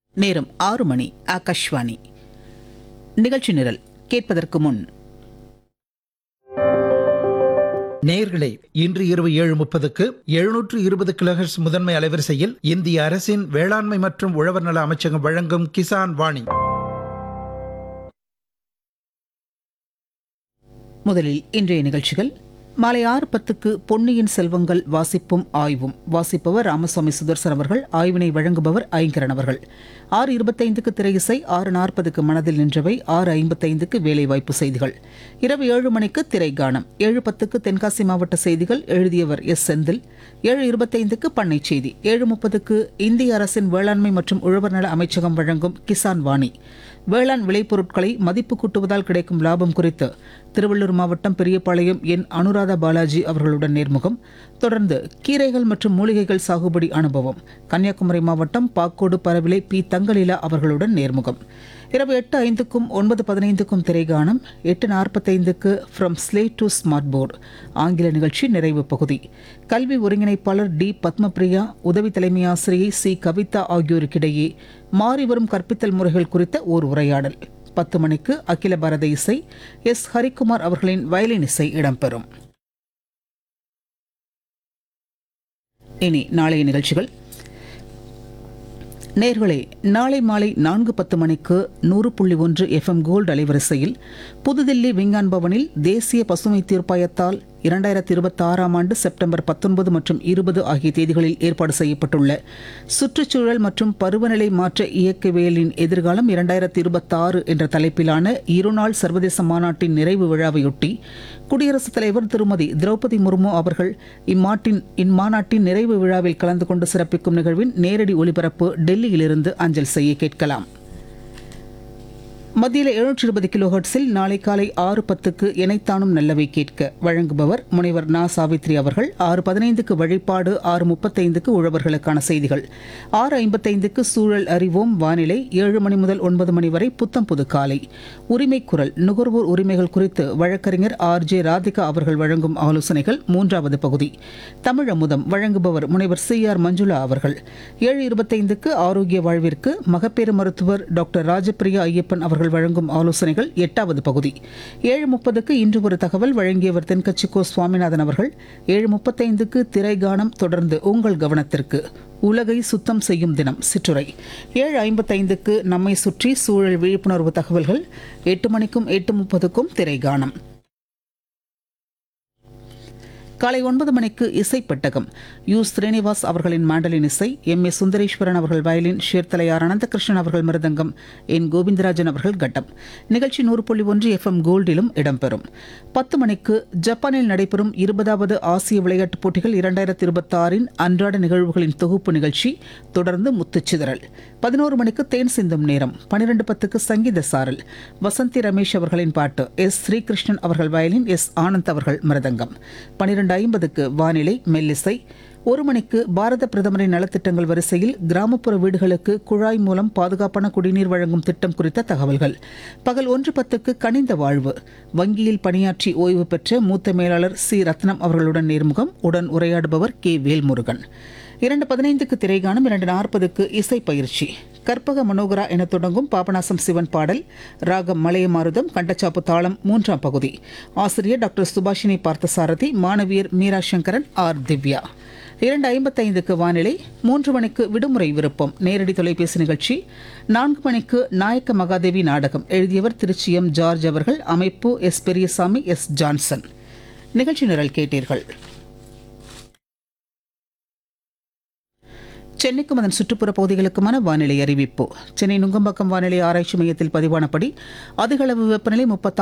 நேரம் ஆறு மணி ஆகாஷ்வாணி நிகழ்ச்சி நிரல் கேட்பதற்கு முன் நேயர்களே இன்று இரவு ஏழு முப்பதுக்கு எழுநூற்று இருபது கிலோஹெர்ட்ஸ் முதன்மை அலைவரிசையில் இந்திய அரசின் வேளாண்மை மற்றும் உழவர் நல அமைச்சகம் வழங்கும் கிசான் வாணி முதலில் இன்றைய நிகழ்ச்சிகள் மாலை ஆறு பத்துக்கு பொன்னியின் செல்வங்கள் வாசிப்பும் ஆய்வும் வாசிப்பவர் ராமசுவாமி சுதர்சன் அவர்கள் ஆய்வினை வழங்குபவர் ஐங்கரன் அவர்கள் ஆறு இருபத்தைந்துக்கு திரையிசை ஆறு நாற்பதுக்கு மனதில் நின்றவை ஆறு ஐம்பத்தைந்துக்கு வேலைவாய்ப்பு செய்திகள் இரவு ஏழு மணிக்கு திரைகானம் ஏழு பத்துக்கு தென்காசி மாவட்ட செய்திகள் எழுதியவர் எஸ் செந்தில் ஏழு இருபத்தைந்துக்கு பண்ணை செய்தி ஏழு முப்பதுக்கு இந்திய அரசின் வேளாண்மை மற்றும் உழவர் நல அமைச்சகம் வழங்கும் கிசான் வாணி வேளாண் விளைபொருட்களை மதிப்பு கூட்டுவதால் கிடைக்கும் லாபம் குறித்து திருவள்ளூர் மாவட்டம் பெரியபாளையம் என் அனுராதா பாலாஜி அவர்களுடன் நேர்முகம் தொடர்ந்து கீரைகள் மற்றும் மூலிகைகள் சாகுபடி அனுபவம் கன்னியாகுமரி மாவட்டம் பாக்கோடு பரவிலை பி தங்கலீலா அவர்களுடன் நேர்முகம் இரவு எட்டு ஐந்துக்கும் ஒன்பது பதினைந்துக்கும் திரைகானம் எட்டு நாற்பத்தைந்துக்கு from slate to smart board ஆங்கில நிகழ்ச்சி நிறைவு பகுதி கல்வி ஒருங்கிணைப்பாளர் டி பத்மபிரியா உதவி தலைமை ஆசிரியை சி கவிதா ஆகியோருக்கிடையே மாறிவரும் கற்பித்தல் முறைகள் குறித்த ஓர் உரையாடல் பத்து மணிக்கு அகில பாரத இசை எஸ் ஹரிக்குமார் அவர்களின் வயலின் இசை இடம்பெறும் இனி நாளைய நிகழ்ச்சிகள் நேர்களே நாளை மாலை நான்கு பத்து மணிக்கு நூறு புள்ளி ஒன்று எஃப்எம் கோல்டு அலைவரிசையில் புதுதில்லி விஞ்ஞான் பவனில் தேசிய பசுமை தீர்ப்பாயத்தால் இரண்டாயிரத்தி இருபத்தி ஆறாம் ஆண்டு செப்டம்பர் பத்தொன்பது மற்றும் இருபது ஆகிய தேதிகளில் ஏற்பாடு செய்யப்பட்டுள்ள சுற்றுச்சூழல் மற்றும் பருவநிலை மாற்ற இயக்கவியலின் எதிர்காலம் இரண்டாயிரத்தி இருபத்தாறு என்ற தலைப்பிலான இருநாள் சர்வதேச மாநாட்டின் நிறைவு விழாவையொட்டி குடியரசுத் தலைவர் திருமதி திரௌபதி முர்மு அவர்கள் இம்மாட்டின் இம்மாநாட்டின் நிறைவு விழாவில் கலந்து கொண்டு சிறப்பிக்கும் நிகழ்வின் நேரடி ஒலிபரப்பு டெல்லியிலிருந்து அஞ்சல் செய்ய கேட்கலாம் மத்தியில் எழுநூற்றி இருபது கிலோஹெர்ட்ஸில் நாளை காலை ஆறு பத்துக்கு இணைத்தானும் நல்லவை கேட்க வழங்குபவர் முனைவர் நா சாவித்ரி அவர்கள் ஆறு பதினைந்துக்கு வழிபாடு ஆறு முப்பத்தைந்துக்கு உழவர்களுக்கான செய்திகள் ஆறு ஐம்பத்தைந்துக்கு சூழல் அறிவோம் வானிலை ஏழு மணி முதல் ஒன்பது மணி வரை புத்தம் புது காலை உரிமை குரல் நுகர்வோர் உரிமைகள் குறித்து வழக்கறிஞர் ஆர் ஜே ராதிகா அவர்கள் வழங்கும் ஆலோசனைகள் மூன்றாவது பகுதி தமிழ் அமுதம் வழங்குபவர் முனைவர் சி ஆர் மஞ்சுளா அவர்கள் ஏழு இருபத்தைந்துக்கு ஆரோக்கிய வாழ்விற்கு மகப்பேறு மருத்துவர் டாக்டர் ராஜபிரியா ஐயப்பன் அவர்கள் வழங்கும் ஆலோசனைகள் எட்டாவது பகுதி ஏழு முப்பதுக்கு இன்று ஒரு தகவல் வழங்கியவர் தென்கட்சி கோ சுவாமிநாதன் அவர்கள் ஏழு முப்பத்தைந்துக்கு திரைகானம் தொடர்ந்து உங்கள் கவனத்திற்கு உலகை சுத்தம் செய்யும் தினம் சிற்றுரை ஏழு ஐம்பத்தைந்துக்கு நம்மை சுற்றி சூழல் விழிப்புணர்வு தகவல்கள் எட்டு மணிக்கும் எட்டு முப்பதுக்கும் திரைகானம் காலை ஒன்பது மணிக்கு இசை பெட்டகம் யு ஸ்ரீனிவாஸ் அவர்களின் மாண்டலின் இசை எம் ஏ சுந்தரேஸ்வரன் அவர்கள் வயலின் ஷேர்தலையார் அனந்தகிருஷ்ணன் அவர்கள் மிருதங்கம் என் கோவிந்தராஜன் அவர்கள் கட்டம் நிகழ்ச்சி நூறு புள்ளி ஒன்று எஃப்எம் கோல்டிலும் இடம்பெறும் பத்து மணிக்கு ஜப்பானில் நடைபெறும் இருபதாவது ஆசிய விளையாட்டுப் போட்டிகள் இரண்டாயிரத்தி இருபத்தி ஆறின் அன்றாட நிகழ்வுகளின் தொகுப்பு நிகழ்ச்சி தொடர்ந்து முத்துச்சிதறல் பதினோரு மணிக்கு தேன் சிந்தும் நேரம் பன்னிரண்டு பத்துக்கு சங்கீத சாரல் வசந்தி ரமேஷ் அவர்களின் பாட்டு எஸ் ஸ்ரீகிருஷ்ணன் அவர்கள் வயலின் எஸ் ஆனந்த் அவர்கள் மிருதங்கம் பன்னிரண்டு ஐம்பதுக்கு வானிலை மெல்லிசை ஒரு மணிக்கு பாரத பிரதமரின் நலத்திட்டங்கள் வரிசையில் கிராமப்புற வீடுகளுக்கு குழாய் மூலம் பாதுகாப்பான குடிநீர் வழங்கும் திட்டம் குறித்த தகவல்கள் பகல் ஒன்று பத்துக்கு கனிந்த வாழ்வு வங்கியில் பணியாற்றி ஓய்வு பெற்ற மூத்த மேலாளர் சி ரத்னம் அவர்களுடன் நேர்முகம் உடன் உரையாடுபவர் கே வேல்முருகன் இரண்டு பதினைந்துக்கு திரைகாணும் இரண்டு நாற்பதுக்கு இசை பயிற்சி கற்பக மனோகரா என தொடங்கும் பாபநாசம் சிவன் பாடல் ராகம் மலையமாருதம் கண்டச்சாப்பு தாளம் மூன்றாம் பகுதி ஆசிரியர் டாக்டர் சுபாஷினி பார்த்தசாரதி மாணவியர் மீரா சங்கரன் ஆர் திவ்யா இரண்டு ஐம்பத்தைந்துக்கு வானிலை மூன்று மணிக்கு விடுமுறை விருப்பம் நேரடி தொலைபேசி நிகழ்ச்சி நான்கு மணிக்கு நாயக்க மகாதேவி நாடகம் எழுதியவர் திருச்சி எம் ஜார்ஜ் அவர்கள் அமைப்பு எஸ் பெரியசாமி எஸ் ஜான்சன் நிகழ்ச்சி நிரல் கேட்டீர்கள் சென்னைக்கும் அதன் சுற்றுப்புற பகுதிகளுக்குமான வானிலை அறிவிப்பு சென்னை நுங்கம்பாக்கம் வானிலை ஆராய்ச்சி மையத்தில் பதிவானபடி அதிகளவு வெப்பநிலை முப்பத்தி